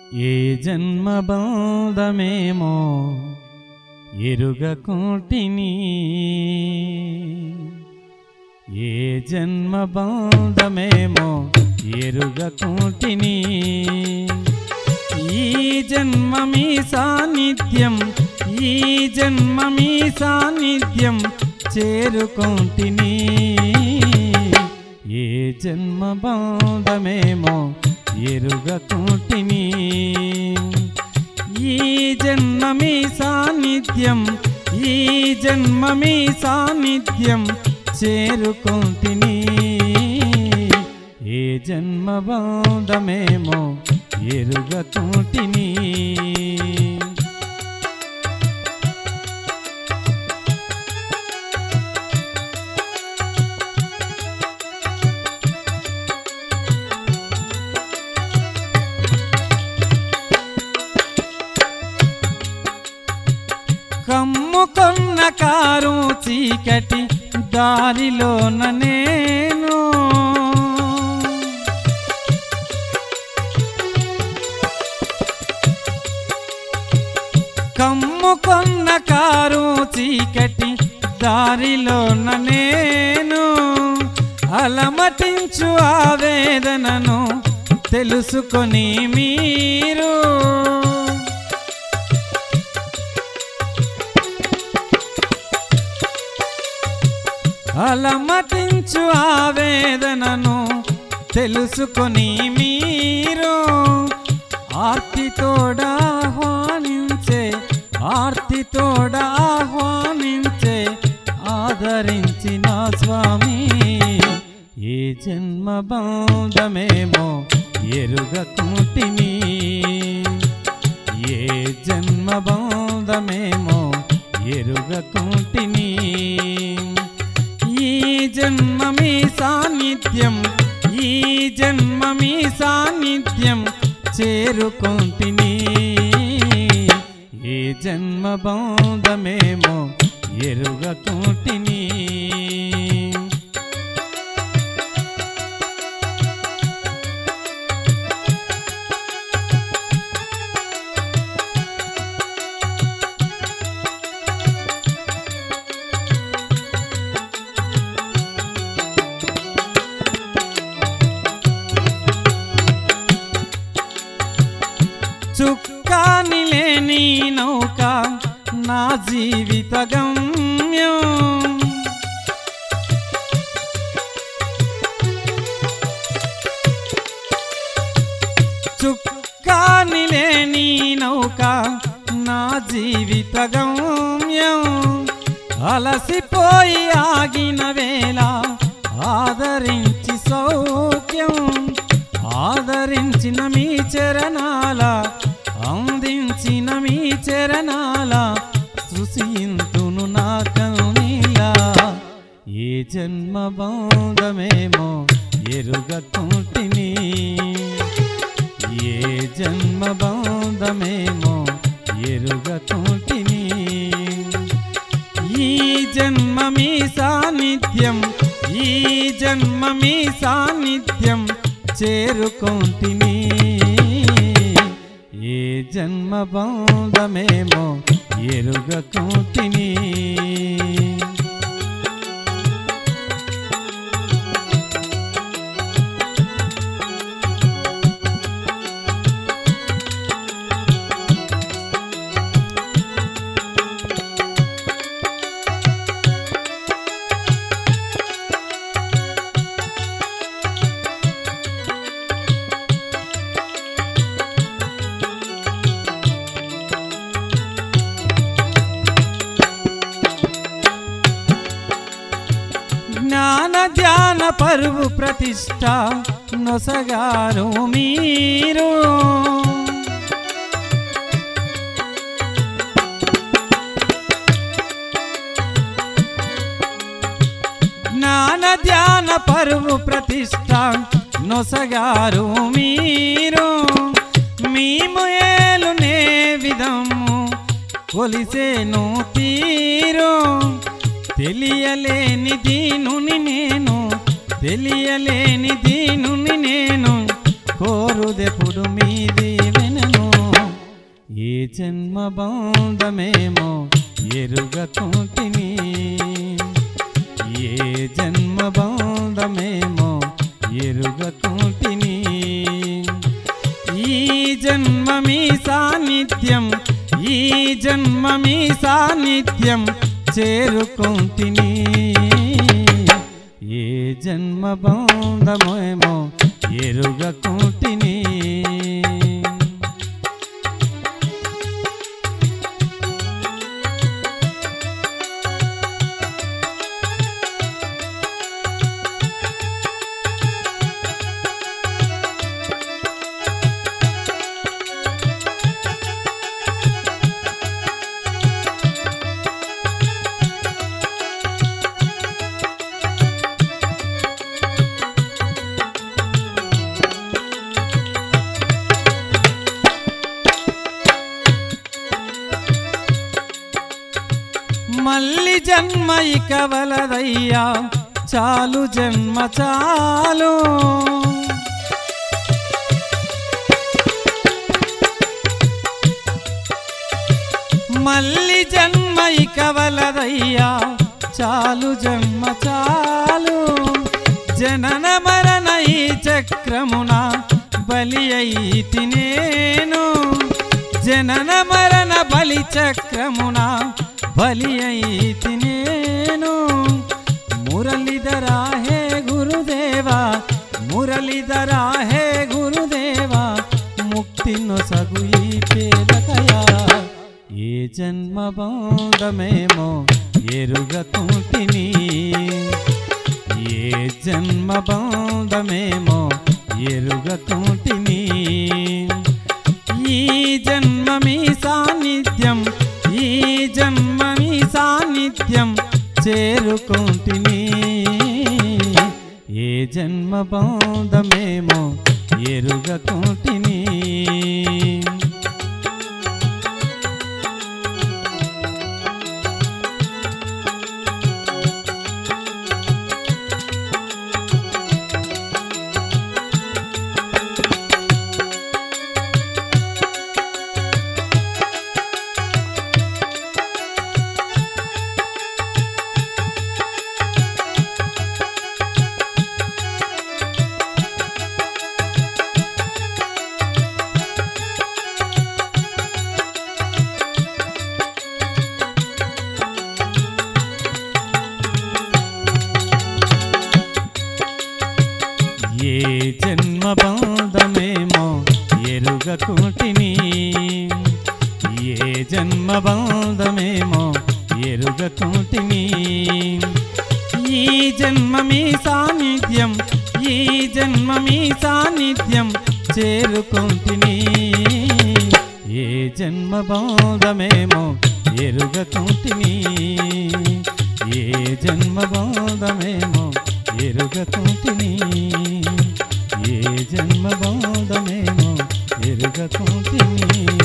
ఏ జన్మ బంధమేమో ఎరుగకుంటిని ఏ జన్మ బంధమేమో ఎరుగకుంటిని ఈ జన్మ మీ సాన్నిధ్యం ఈ జన్మ మీ సాన్నిధ్యం చేరుకుంటిని ఏ జన్మ బంధమేమో ఎరుగకుంటిని ఈ జన్మ మీ సాన్నిధ్యం ఈ జన్మ మీ సాన్నిధ్యం చేరుకుంటిని ఏ జన్మ బంధమేమో ఎరుగకుంటిని కమ్ముకొన్న కారు చీకటి దారిలోన నేను కమ్ముకొన్న కారు చీకటి దారిలోన నేను అలమటించు ఆవేదనను తెలుసుకొని మీరు అలమటించు ఆవేదనను తెలుసుకొని మీరు ఆర్తితోడా ఆహ్వానించే ఆర్తితోడా ఆహ్వానించే ఆదరించిన స్వామి ఏ జన్మ బంధమేమో ఎరుగకుంటిని ఏ జన్మ బంధమేమో ఎరుగకుంటిని ఈ జన్మ మీ సాన్నిధ్యం ఈ జన్మ మీ సాన్నిధ్యం చేరుకుంటిని ఏ జన్మ బంధమేమో ఎరుగకుంటిని చుక్కాని లేని నౌక నా జీవిత గమ్యం చుక్కాని లేని నౌక నా జీవిత గమ్యం అలసిపోయి ఆగిన వేళ ఆదరించి సౌఖ్యం ఆదరించిన మీ చరణాల అందించిన మీ చరణాల సృశింతును నా కన్నీలా ఏ జన్మ బంధమేమో ఎరుగకుంటిని ఏ జన్మ బంధమేమో ఎరుగకుంటిని ఈ జన్మ మీ సాన్నిధ్యం ఈ జన్మ మీ సాన్నిధ్యం చేరుకుంటిని ఏ జన్మ బంధమేమో ఎరుగకుంటిని జ్ఞాన ధ్యాన పరువు ప్రతిష్ట నొసగారు మీరు జ్ఞాన ధ్యాన పరువు ప్రతిష్ట నొసగారు మీరు మేము ఏలునే విధము కొలిసేను తీరు తెలియలేని దీనుని నేను తెలియలేని దీనుని నేను కోరుదెప్పుడు మీ దీవెనను ఏ జన్మ బంధమేమో ఎరుగకుంటిని ఏ జన్మ బంధమేమో ఎరుగకుంటిని ఈ జన్మ మీ సాన్నిధ్యం ఈ జన్మ మీ సాన్నిధ్యం చేరుకుంటిని ఏ జన్మ బంధమేమో ఎరుగకుంటిని మళ్ళీ జన్మ ఇక వలదయ్యా చాలు జన్మ చాలు మళ్ళీ జన్మ ఇక వలదయ్యా చాలు జన్మ చాలు జనన మరణ ఈ చక్రమున బలి అయితి నేను జనన మరణ బలి చక్రమున బలి అయితి నేను మురళిధరా హే గురుదేవా మురళిధరా హే గురుదేవా ముక్తి నొసగు ఈ పేదకయా ఏ జన్మ బంధమేమో ఎరుగకుంటిని ఏ జన్మ బంధమేమో ఎరుగకుంటిని ఈ జన్మ మీ సాన్నిధ్యం ఈ జన్మ మీ సాన్నిధ్యం చేరుకుంటిని ఏ జన్మ బంధమేమో ఎరుగకుంటిని ఏ జన్మ బంధమేమో ఎరుగకుంటిని ఏ జన్మ బంధమేమో ఎరుగకుంటిని ఈ జన్మ మీ సాన్నిధ్యం ఈ జన్మ మీ సాన్నిధ్యం చేరుకుంటిని ఏ జన్మ బంధమేమో ఎరుగకుంటిని ఏ జన్మ బంధమేమో ఎరుగకుంటిని ఏ జన్మ బంధమేమో ఎరుగకుంటిని